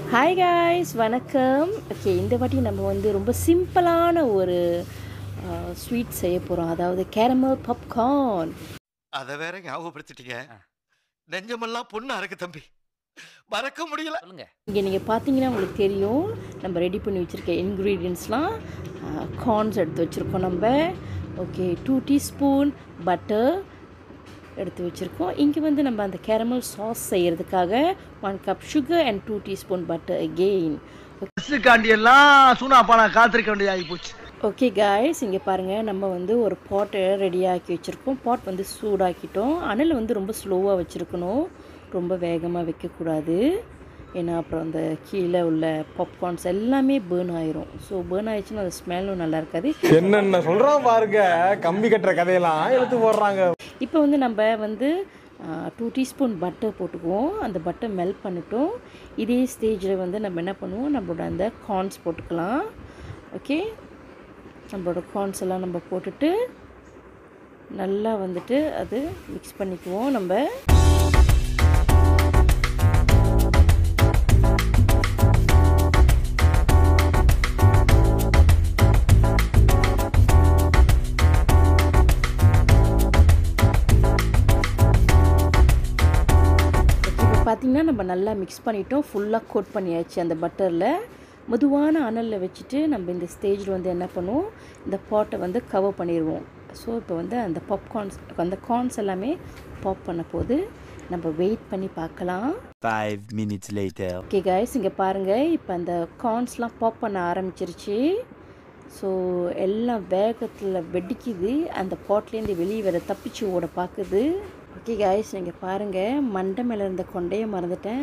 Hi guys வணக்கம் okay இந்த வாட்டி நம்ம வந்து ரொம்ப சிம்பிளான ஒரு ஸ்வீட் செய்ய போகிறோம் அதாவது கேரமல் பாப்கார்ன் அத வேற ஞாபகப்படுத்திட்டீங்க நெஞ்சமெல்லாம் பொண்ணா இருக்கு தம்பி மறக்க முடியல சொல்லுங்க இங்கே நீங்கள் பார்த்தீங்கன்னா உங்களுக்கு தெரியும் நம்ம ரெடி பண்ணி வச்சுருக்க இன்க்ரீடியன்ட்ஸ்லாம் கார்ன்ஸ் எடுத்து வச்சுருக்கோம் நம்ம ஓகே டூ டீஸ்பூன் பட்டர் எடுத்து வச்சுருக்கோம் இங்கே வந்து நம்ம அந்த கேரமல் சாஸ் செய்கிறதுக்காக one cup sugar and two teaspoon butter again பஸ்ஸுக்காண்டி எல்லாம் சூனா பானா காத்திருக்க வேண்டியதாகி போச்சு ஓகே காய்ஸ் இங்கே பாருங்கள் நம்ம வந்து ஒரு பாட்டை ரெடியாக்கி வச்சுருக்கோம் பாட் வந்து சூடாக்கிட்டோம் அனல் வந்து ரொம்ப ஸ்லோவாக வச்சுருக்கணும் ரொம்ப வேகமாக வைக்கக்கூடாது ஏன்னா அப்புறம் அந்த கீழே உள்ள பாப்கார்ன்ஸ் எல்லாமே பேர்ன் ஆயிரும் ஸோ பேர்ன் ஆயிடுச்சுன்னா அது ஸ்மெல்லும் நல்லா இருக்காது என்னென்ன சொல்றான் பாருங்க கம்பி கட்டுற கதையெல்லாம் எடுத்து போடுறாங்க இப்போ வந்து நம்ம வந்து டூ டீஸ்பூன் பட்டர் போட்டுக்குவோம் அந்த பட்டர் மெல்ட் பண்ணிட்டோம் இதே ஸ்டேஜில் வந்து நம்ம என்ன பண்ணுவோம் நம்மளோட அந்த கார்ன்ஸ் போட்டுக்கலாம் ஓகே நம்மளோட கார்ன்ஸ் எல்லாம் நம்ம போட்டுட்டு நல்லா வந்துட்டு அது மிக்ஸ் பண்ணிக்குவோம் நம்ம இப்போ பார்த்தீங்கன்னா நம்ம நல்லா மிக்ஸ் பண்ணிட்டோம் ஃபுல்லாக கோட் பண்ணியாச்சு அந்த பட்டரில் மெதுவான அனலில் வச்சுட்டு நம்ம இந்த ஸ்டேஜில் வந்து என்ன பண்ணுவோம் இந்த பாட்டை வந்து கவர் பண்ணிடுவோம் ஸோ இப்போ வந்து அந்த பாப்கார்ன்ஸ் அந்த கார்ன்ஸ் எல்லாமே பாப் பண்ண போது நம்ம வெயிட் பண்ணி பார்க்கலாம் Five minutes later. Okay guys இங்கே பாருங்கள் இப்போ அந்த கார்ன்ஸ்லாம் பாப் பண்ண ஆரம்பிச்சிருச்சு ஸோ எல்லாம் வேகத்தில் வெடிக்குது அந்த பாட்லேருந்து வெளியே வர தப்பிச்சு ஓட பார்க்குது ஓகே கைஸ் நீங்கள் பாருங்கள் மண்டை மேலே இருந்த கொண்டையை மறந்துட்டேன்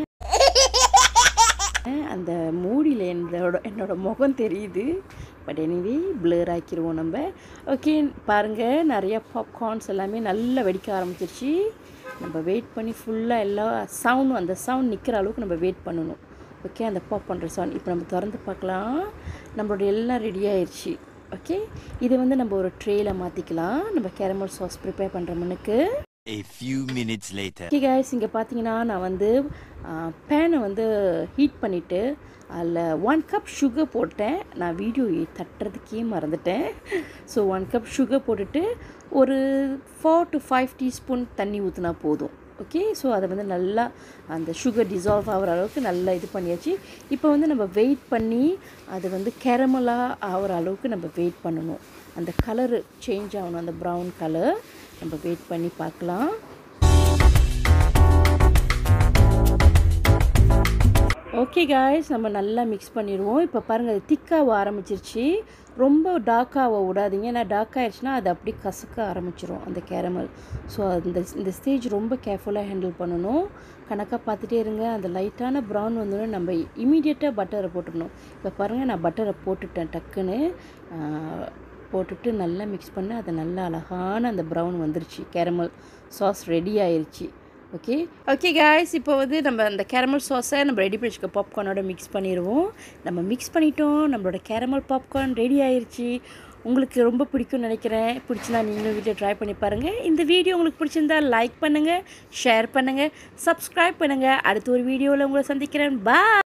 அந்த மூடியில் என்னோட என்னோட முகம் தெரியுது பட் எனிவே பிளர் ஆக்கிடுவோம் நம்ம ஓகே பாருங்கள் நிறைய பாப்கார்ன்ஸ் எல்லாமே நல்லா வெடிக்க ஆரம்பிச்சிருச்சு நம்ம வெயிட் பண்ணி ஃபுல்லாக எல்லா சவுண்டும் அந்த சவுண்ட் நிற்கிற அளவுக்கு நம்ம வெயிட் பண்ணணும் ஓகே அந்த பாப் பண்ணுற சவுண்ட் இப்போ நம்ம திறந்து பார்க்கலாம் நம்மளோட எல்லாம் ரெடி ஆயிடுச்சு ஓகே இதை வந்து நம்ம ஒரு ட்ரேயில் மாற்றிக்கலாம் நம்ம கேரமல் சாஸ் ப்ரிப்பேர் பண்ணுற மண்ணுக்கு A few minutes later. Okay guys இங்கே பார்த்தீங்கன்னா நான் வந்து பேனை வந்து ஹீட் பண்ணிவிட்டு அதில் ஒன் கப் சுகர் போட்டேன் நான் வீடியோ தட்டுறதுக்கே மறந்துட்டேன் ஸோ ஒன் கப் சுகர் போட்டுட்டு ஒரு ஃபோர் டு ஃபைவ் டீஸ்பூன் தண்ணி ஊற்றினா போதும் ஓகே ஸோ அதை வந்து நல்லா அந்த சுகர் டிசால்வ் ஆகிற அளவுக்கு நல்லா இது பண்ணியாச்சு இப்போ வந்து நம்ம வெயிட் பண்ணி அது வந்து கேரமலாக ஆகிற அளவுக்கு நம்ம வெயிட் பண்ணணும் அந்த கலரு சேஞ்ச் ஆகணும் அந்த ப்ரௌன் கலர் நம்ம வெயிட் பண்ணி பார்க்கலாம் ஓகே காய்ஸ் நம்ம நல்லா மிக்ஸ் பண்ணிடுவோம் இப்போ பாருங்கள் அது திக்காக ஆரம்பிச்சிருச்சு ரொம்ப டார்க்காக விடாதீங்க ஏன்னா டார்க் ஆயிடுச்சுன்னா அது அப்படி கசக்க ஆரம்பிச்சிரும் அந்த கேரமல் ஸோ அந்த இந்த ஸ்டேஜ் ரொம்ப கேர்ஃபுல்லாக ஹேண்டில் பண்ணணும் கணக்காக பார்த்துட்டே இருங்க அந்த லைட்டான ப்ரௌன் வந்தோடனே நம்ம இமீடியட்டாக பட்டரை போட்டுடணும் இப்போ பாருங்கள் நான் பட்டரை போட்டுட்டேன் டக்குன்னு ஆஹ், போட்டுட்டு நல்லா மிக்ஸ் பண்ண அது நல்லா அழகான அந்த ப்ரௌன் வந்துருச்சு கேரமல் சாஸ் ரெடி ஆயிருச்சு ஓகே ஓகே காய்ஸ் இப்போ வந்து நம்ம அந்த கேரமல் சாஸை நம்ம ரெடி பண்ணி வச்சுக்க பாப்கார்னோட மிக்ஸ் பண்ணிடுவோம் நம்ம மிக்ஸ் பண்ணிட்டோம் நம்மளோட கேரமல் பாப்கார்ன் ரெடி ஆயிருச்சு உங்களுக்கு ரொம்ப பிடிக்கும்னு நினைக்கிறேன் பிடிச்சினா நீங்களும் வீட்டில் ட்ரை பண்ணி பாருங்கள் இந்த வீடியோ உங்களுக்கு பிடிச்சிருந்தா லைக் பண்ணுங்கள் ஷேர் பண்ணுங்கள் சப்ஸ்கிரைப் பண்ணுங்கள் அடுத்த ஒரு வீடியோவில் உங்களை சந்திக்கிறேன் பா